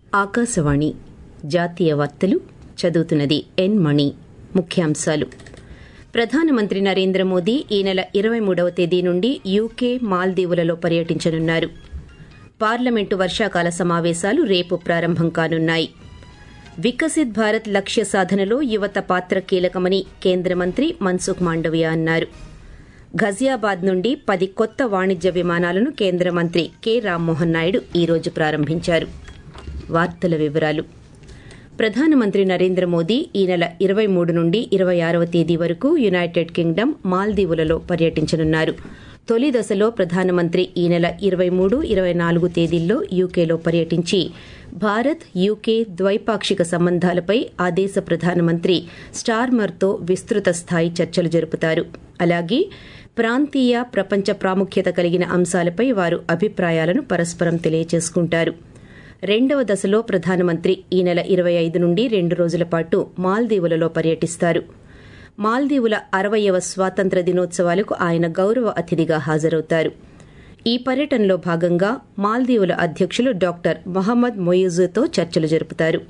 ఆకాశవాణి జాతీయ వార్తలు చదువుతున్నది ఎన్ మణి ముఖ్యాంశాలు ప్రధానమంత్రి నరేంద్ర మోదీ ఈ నెల ఇరవై మూడవ తేదీ నుండి యూకే మాల్దీవులలో పర్యటించనున్నారు పార్లమెంటు వర్షాకాల సమావేశాలు రేపు ప్రారంభం కానున్నాయి వికసిత్ భారత్ లక్ష్య సాధనలో యువత పాత్ర కీలకమని కేంద్ర మంత్రి మన్సుఖ్ మాండవియా అన్నారు ఘజియాబాద్ నుండి పది కొత్త వాణిజ్య విమానాలను కేంద్ర మంత్రి కె రామ్మోహన్ నాయుడు ఈ రోజు ప్రారంభించారు వార్తల వివరాలు ప్రధానమంత్రి నరేంద్ర మోదీ ఈ నెల ఇరవై మూడు నుండి ఇరవై ఆరవ తేదీ వరకు యునైటెడ్ కింగ్డమ్ మాల్దీవులలో పర్యటించనున్నారు తొలి దశలో ప్రధానమంత్రి ఈ నెల ఇరవై మూడు ఇరవై నాలుగు తేదీల్లో యూకేలో పర్యటించి భారత్ యూకే ద్వైపాక్షిక సంబంధాలపై ఆ దేశ ప్రధానమంత్రి స్టార్మర్తో విస్తృత స్థాయి చర్చలు జరుపుతారు అలాగే ప్రాంతీయ ప్రపంచ ప్రాముఖ్యత కలిగిన అంశాలపై వారు అభిప్రాయాలను పరస్పరం తెలియజేసుకుంటారు రెండవ దశలో ప్రధానమంత్రి ఈ నెల ఇరవై ఐదు నుండి రెండు రోజుల పాటు మాల్దీవులలో పర్యటిస్తారు మాల్దీవుల అరవయవ స్వాతంత్ర దినోత్సవాలకు ఆయన గౌరవ అతిథిగా హాజరవుతారు ఈ పర్యటనలో భాగంగా మాల్దీవుల అధ్యకులు డాక్టర్ మహమ్మద్ మొయిజుతో చర్చలు జరుపుతారు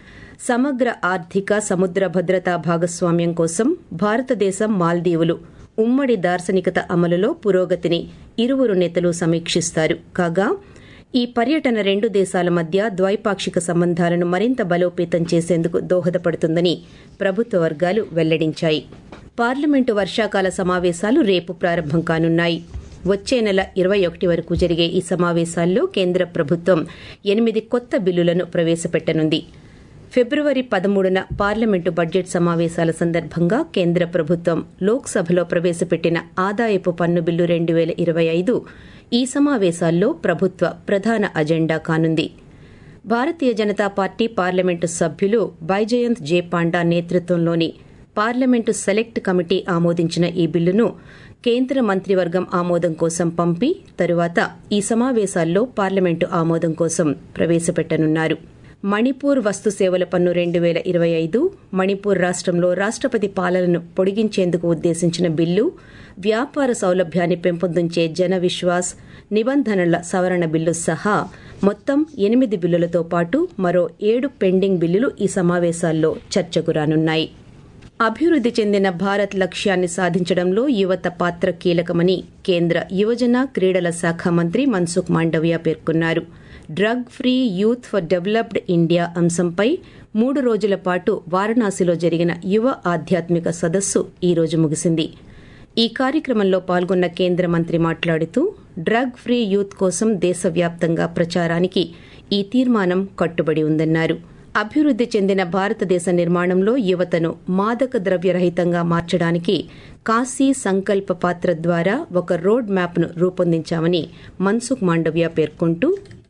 సమగ్ర ఆర్థిక సముద్ర భద్రతా భాగస్వామ్యం కోసం భారతదేశం మాల్దీవులు ఉమ్మడి దార్శనికత అమలులో పురోగతిని ఇరువురు నేతలు సమీక్షిస్తారు కాగా ఈ పర్యటన రెండు దేశాల మధ్య ద్వైపాక్షిక సంబంధాలను మరింత బలోపేతం చేసేందుకు దోహదపడుతుందని ప్రభుత్వ వర్గాలు వెల్లడించాయి పార్లమెంటు వర్షాకాల సమావేశాలు రేపు ప్రారంభం కానున్నాయి వచ్చే నెల ఇరవై ఒకటి వరకు జరిగే ఈ సమావేశాల్లో కేంద్ర ప్రభుత్వం ఎనిమిది కొత్త బిల్లులను ప్రవేశపెట్టనుంది ఫిబ్రవరి పదమూడున పార్లమెంటు బడ్జెట్ సమావేశాల సందర్భంగా కేంద్ర ప్రభుత్వం లోక్సభలో ప్రవేశపెట్టిన ఆదాయపు పన్ను బిల్లు రెండు వేల ఇరవై ఐదు ఈ సమావేశాల్లో ప్రభుత్వ ప్రధాన అజెండా కానుంది భారతీయ జనతా పార్టీ పార్లమెంటు సభ్యులు బైజయంత్ జే పాండా నేతృత్వంలోని పార్లమెంటు సెలెక్ట్ కమిటీ ఆమోదించిన ఈ బిల్లును కేంద్ర మంత్రివర్గం ఆమోదం కోసం పంపి తరువాత ఈ సమావేశాల్లో పార్లమెంటు ఆమోదం కోసం ప్రవేశపెట్టనున్నారు మణిపూర్ వస్తు సేవల పన్ను రెండు వేల ఇరవై ఐదు మణిపూర్ రాష్టంలో రాష్టపతి పాలనను పొడిగించేందుకు ఉద్దేశించిన బిల్లు వ్యాపార సౌలభ్యాన్ని పెంపొందించే జన విశ్వాస్ నిబంధనల సవరణ బిల్లు సహా మొత్తం ఎనిమిది బిల్లులతో పాటు మరో ఏడు పెండింగ్ బిల్లులు ఈ సమావేశాల్లో చర్చకు రానున్నాయి అభివృద్ది చెందిన భారత్ లక్ష్యాన్ని సాధించడంలో యువత పాత్ర కీలకమని కేంద్ర యువజన క్రీడల శాఖ మంత్రి మన్సుఖ్ మాండవియా పేర్కొన్నారు drug free youth for developed India అంశంపై మూడు రోజుల పాటు వారణాసిలో జరిగిన యువ ఆధ్యాత్మిక సదస్సు ఈ రోజు ముగిసింది ఈ కార్యక్రమంలో పాల్గొన్న కేంద్ర మంత్రి మాట్లాడుతూ డ్రగ్ ఫ్రీ యూత్ కోసం దేశవ్యాప్తంగా ప్రచారానికి ఈ తీర్మానం కట్టుబడి ఉందన్నారు అభివృద్ది చెందిన భారతదేశ నిర్మాణంలో యువతను మాదక ద్రవ్యరహితంగా మార్చడానికి కాశీ సంకల్ప పాత్ర ద్వారా ఒక రోడ్ మ్యాప్ను రూపొందించామని మన్సుఖ్ మాండవ్య పేర్కొంటూ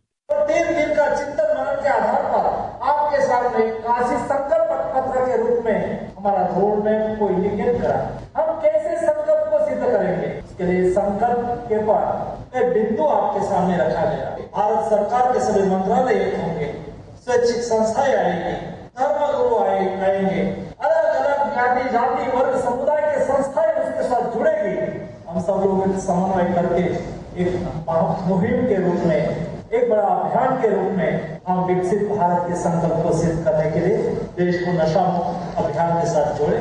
तीन दिन का चिंतन मनन के आधार पर आपके सामने काशी संकल्प पत्र के रूप में हमारा रोड मैप को इंडिकेट करा हम कैसे संकल्प को सिद्ध करेंगे इसके लिए संकल्प के पर एक बिंदु आपके सामने रखा गया भारत सरकार के सभी मंत्रालय एक होंगे स्वैच्छिक संस्थाएं आएंगी धर्म गुरु आए- आएंगे अलग अलग ज्ञाति जाति वर्ग समुदाय के संस्थाएं उसके साथ जुड़ेगी हम सब लोग एक समन्वय करके एक महा- मुहिम के रूप में एक बड़ा अभियान के रूप में हम विकसित भारत के संकल्प को सिद्ध करने के लिए देश को नशा मुक्त अभियान के साथ जोड़ें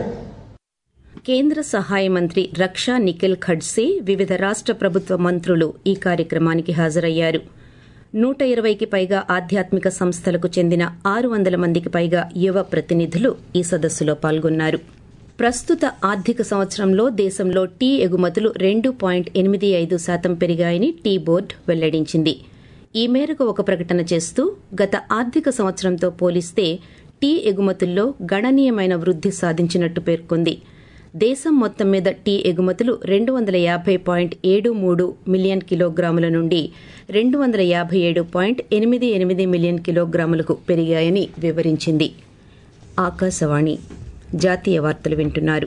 కేంద్ర సహాయ మంత్రి రక్షా నిఖిల్ ఖడ్సే వివిధ రాష్ట ప్రభుత్వ మంత్రులు ఈ కార్యక్రమానికి హాజరయ్యారు నూట ఇరవైకి పైగా ఆధ్యాత్మిక సంస్థలకు చెందిన ఆరు వందల మందికి పైగా యువ ప్రతినిధులు ఈ సదస్సులో పాల్గొన్నారు ప్రస్తుత ఆర్థిక సంవత్సరంలో దేశంలో టీ ఎగుమతులు రెండు పాయింట్ ఎనిమిది ఐదు శాతం పెరిగాయని టీ బోర్డు వెల్లడించింది ఈ మేరకు ఒక ప్రకటన చేస్తూ గత ఆర్థిక సంవత్సరంతో పోలిస్తే టీ ఎగుమతుల్లో గణనీయమైన వృద్ధి సాధించినట్టు పేర్కొంది దేశం మొత్తం మీద టీ ఎగుమతులు రెండు వందల యాభై పాయింట్ ఏడు మూడు మిలియన్ కిలోగ్రాముల నుండి రెండు వందల యాభై ఏడు పాయింట్ ఎనిమిది ఎనిమిది మిలియన్ కిలోగ్రాములకు పెరిగాయని వివరించింది ఆకాశవాణి జాతీయ వార్తలు వింటున్నారు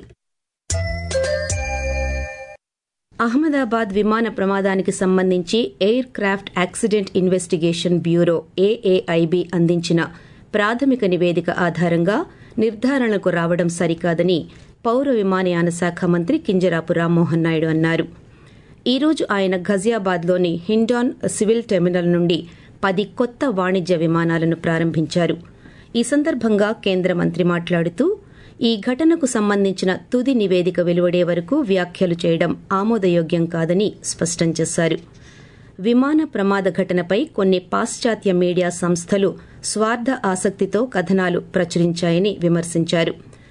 అహ్మదాబాద్ విమాన ప్రమాదానికి సంబంధించి aircraft accident investigation bureau AAIB అందించిన ప్రాథమిక నివేదిక ఆధారంగా నిర్ధారణకు రావడం సరికాదని పౌర విమానయాన శాఖ మంత్రి కింజరాపు రామ్మోహన్ నాయుడు అన్నారు ఈ రోజు ఆయన ఘజియాబాద్లోని హిండాన్ సివిల్ టెర్మినల్ నుండి పది కొత్త వాణిజ్య విమానాలను ప్రారంభించారు ఈ సందర్భంగా కేంద్ర మంత్రి మాట్లాడుతూ ఈ ఘటనకు సంబంధించిన తుది నివేదిక వెలువడే వరకు వ్యాఖ్యలు చేయడం ఆమోదయోగ్యం కాదని స్పష్టం చేశారు విమాన ప్రమాద ఘటనపై కొన్ని పాశ్చాత్య మీడియా సంస్థలు స్వార్థ ఆసక్తితో కథనాలు ప్రచురించాయని విమర్శించారు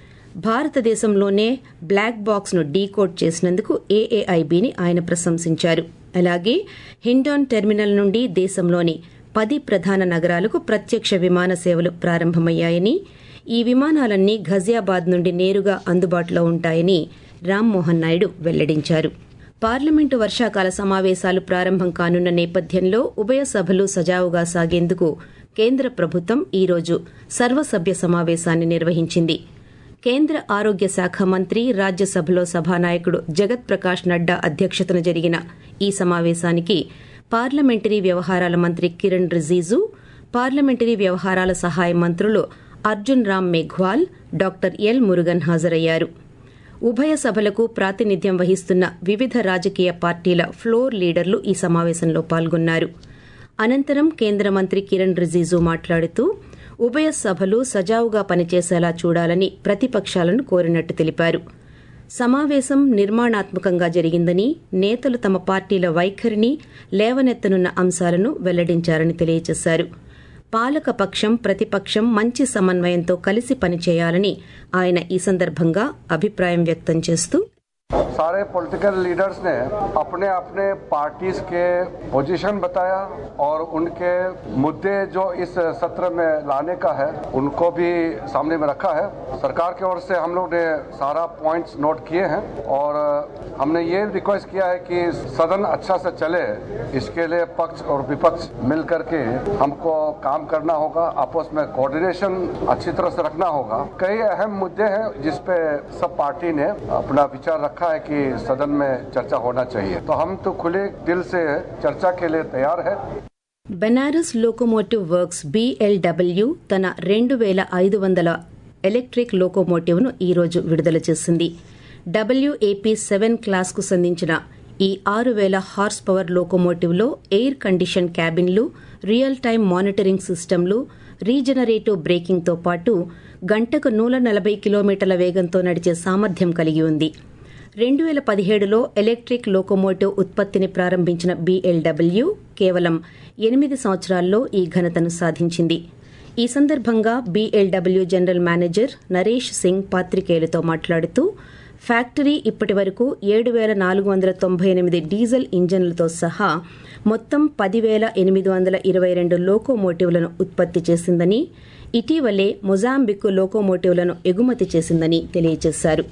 భారతదేశంలోనే బ్లాక్ బాక్స్ ను డీకోడ్ చేసినందుకు ఏఏఐబిని ఆయన ప్రశంసించారు అలాగే హిండాన్ టెర్మినల్ నుండి దేశంలోని పది ప్రధాన నగరాలకు ప్రత్యక్ష విమాన సేవలు ప్రారంభమయ్యాయని ఈ విమానాలన్నీ ఘజియాబాద్ నుండి నేరుగా అందుబాటులో ఉంటాయని రామ్మోహన్ నాయుడు వెల్లడించారు పార్లమెంటు వర్షాకాల సమావేశాలు ప్రారంభం కానున్న నేపథ్యంలో ఉభయ సభలు సజావుగా సాగేందుకు కేంద్ర ప్రభుత్వం ఈరోజు సర్వసభ్య సమావేశాన్ని నిర్వహించింది కేంద్ర ఆరోగ్య శాఖ మంత్రి రాజ్యసభలో సభానాయకుడు జగత్ ప్రకాష్ నడ్డా అధ్యక్షతన జరిగిన ఈ సమావేశానికి పార్లమెంటరీ వ్యవహారాల మంత్రి కిరణ్ రిజిజు పార్లమెంటరీ వ్యవహారాల సహాయ మంత్రులు అర్జున్ రామ్ మేఘ్వాల్ డాక్టర్ ఎల్ మురుగన్ హాజరయ్యారు ఉభయ సభలకు ప్రాతినిధ్యం వహిస్తున్న వివిధ రాజకీయ పార్టీల ఫ్లోర్ లీడర్లు ఈ సమావేశంలో పాల్గొన్నారు అనంతరం కేంద్ర మంత్రి కిరణ్ రిజిజు మాట్లాడుతూ ఉభయ సభలు సజావుగా పనిచేసేలా చూడాలని ప్రతిపక్షాలను కోరినట్టు తెలిపారు సమావేశం నిర్మాణాత్మకంగా జరిగిందని నేతలు తమ పార్టీల వైఖరిని లేవనెత్తనున్న అంశాలను వెల్లడించారని తెలియజేశారు పాలకపక్షం ప్రతిపక్షం మంచి సమన్వయంతో కలిసి పనిచేయాలని ఆయన ఈ సందర్భంగా అభిప్రాయం వ్యక్తం చేస్తూ सारे पॉलिटिकल लीडर्स ने अपने अपने पार्टीज के पोजीशन बताया और उनके मुद्दे जो इस सत्र में लाने का है उनको भी सामने में रखा है सरकार की ओर से हम लोग ने सारा पॉइंट्स नोट किए हैं और हमने ये रिक्वेस्ट किया है कि सदन अच्छा से चले इसके लिए पक्ष और विपक्ष मिल करके हमको काम करना होगा आपस में कोऑर्डिनेशन अच्छी तरह से रखना होगा कई अहम मुद्दे हैं जिसपे सब पार्टी ने अपना विचार रखा है कि सदन में चर्चा होना चाहिए तो हम तो खुले दिल से चर्चा के लिए तैयार है బెనారస్ లోకోమోటివ్ వర్క్స్ బీఎల్డబ్ల్యూ తన రెండు వేల ఐదు వందల ఎలక్ట్రిక్ లోకోమోటివ్ను ఈరోజు విడుదల చేసింది డబ్ల్యూఏపీ సెవెన్ క్లాస్కు సంధించిన ఈ ఆరు వేల హార్స్ పవర్ లోకోమోటివ్లో ఎయిర్ కండిషన్ క్యాబిన్లు రియల్ టైం మానిటరింగ్ సిస్టమ్లు రీజనరేటివ్ బ్రేకింగ్తో పాటు గంటకు నూల నలభై కిలోమీటర్ల వేగంతో నడిచే సామర్థ్యం కలిగి ఉంది రెండు వేల పదిహేడులో ఎలక్ట్రిక్ లోకోమోటివ్ ఉత్పత్తిని ప్రారంభించిన బీఎల్డబ్ల్యూ కేవలం ఎనిమిది సంవత్సరాల్లో ఈ ఘనతను సాధించింది ఈ సందర్భంగా BLW general manager Naresh Singh పాత్రికేయులతో మాట్లాడుతూ ఫ్యాక్టరీ ఇప్పటి వరకు ఏడు వేల నాలుగు వందల తొంభై ఎనిమిది డీజిల్ ఇంజన్లతో సహా మొత్తం పదివేల ఎనిమిది వందల ఇరవై రెండు లోకోమోటివ్లను ఉత్పత్తి చేసిందని ఇటీవలే మొజాంబిక్ లోకోమోటివ్లను ఎగుమతి చేసిందని తెలియజేశారు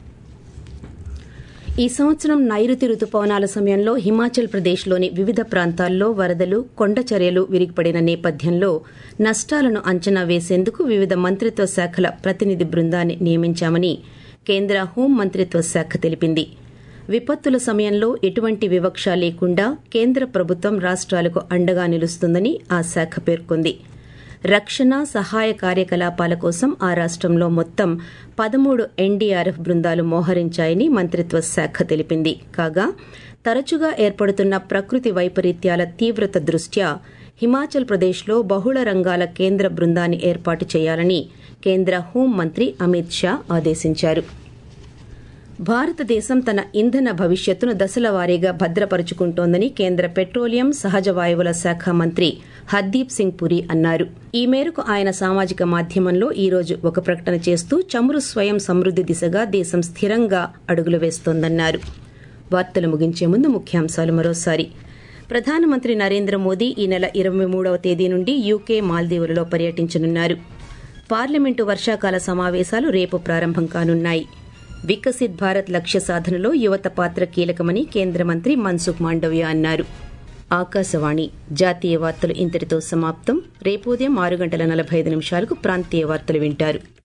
ఈ సంవత్సరం నైరుతి రుతుపవనాల సమయంలో హిమాచల్ ప్రదేశ్లోని వివిధ ప్రాంతాల్లో వరదలు కొండ చర్యలు విరిగిపడిన నేపథ్యంలో నష్టాలను అంచనా వేసేందుకు వివిధ మంత్రిత్వ శాఖల ప్రతినిధి బృందాన్ని నియమించామని కేంద్ర హోం మంత్రిత్వ శాఖ తెలిపింది విపత్తుల సమయంలో ఎటువంటి వివక్ష లేకుండా కేంద్ర ప్రభుత్వం రాష్ట్రాలకు అండగా నిలుస్తుందని ఆ శాఖ పేర్కొంది రక్షణ సహాయ కార్యకలాపాల కోసం ఆ రాష్టంలో మొత్తం పదమూడు ఎన్డీఆర్ఎఫ్ బృందాలు మోహరించాయని మంత్రిత్వ శాఖ తెలిపింది కాగా తరచుగా ఏర్పడుతున్న ప్రకృతి వైపరీత్యాల తీవ్రత దృష్ట్యా హిమాచల్ ప్రదేశ్లో బహుళ రంగాల కేంద్ర బృందాన్ని ఏర్పాటు చేయాలని కేంద్ర హోంమంత్రి అమిత్ షా ఆదేశించారు భారతదేశం తన ఇంధన భవిష్యత్తును దశల వారీగా భద్రపరుచుకుంటోందని కేంద్ర పెట్రోలియం సహజ వాయువుల శాఖ మంత్రి హర్దీప్ సింగ్ పురి అన్నారు ఈ మేరకు ఆయన సామాజిక మాధ్యమంలో ఈ రోజు ఒక ప్రకటన చేస్తూ చమురు స్వయం సమృద్ది దిశగా దేశం స్థిరంగా అడుగులు వేస్తోందన్నారు వార్తలు ముగించే ముందు ముఖ్యాంశాలు మరోసారి ప్రధానమంత్రి నరేంద్ర మోదీ ఈ నెల ఇరవై మూడవ తేదీ నుండి యూకే మాల్దీవులలో పర్యటించనున్నారు పార్లమెంటు వర్షాకాల సమావేశాలు రేపు ప్రారంభం కానున్నాయి వికసిత్ భారత్ లక్ష్య సాధనలో యువత పాత్ర కీలకమని కేంద్ర మంత్రి మన్సుఖ్ మాండవ్య అన్నారు ఆకాశవాణి జాతీయ వార్తలు ఇంతటితో సమాప్తం రేపు ఉదయం ఆరు గంటల నలభై ఐదు నిమిషాలకు ప్రాంతీయ వార్తలు వింటారు